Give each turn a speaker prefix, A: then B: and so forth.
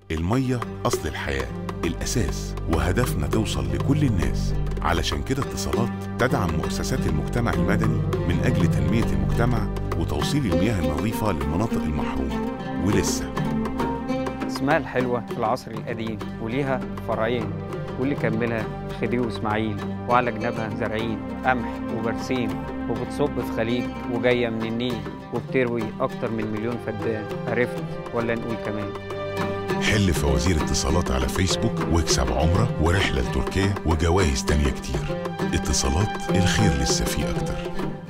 A: المية أصل الحياة الأساس وهدفنا توصل لكل الناس علشان كده اتصالات تدعم مؤسسات المجتمع المدني من أجل تنمية المجتمع وتوصيل المياه النظيفة للمناطق المحرومة ولسه
B: اسمها الحلوة في العصر القديم وليها فرعين واللي كملها خديوي واسماعيل وعلى جنابها زارعين قمح وبرسيم وبتصب في خليج وجاية من النيل وبتروي أكتر من مليون فدان عرفت ولا نقول كمان
A: حل فوازير اتصالات على فيسبوك واكسب عمرة ورحلة لتركيا وجوائز تانية كتير اتصالات الخير لسه فيه أكتر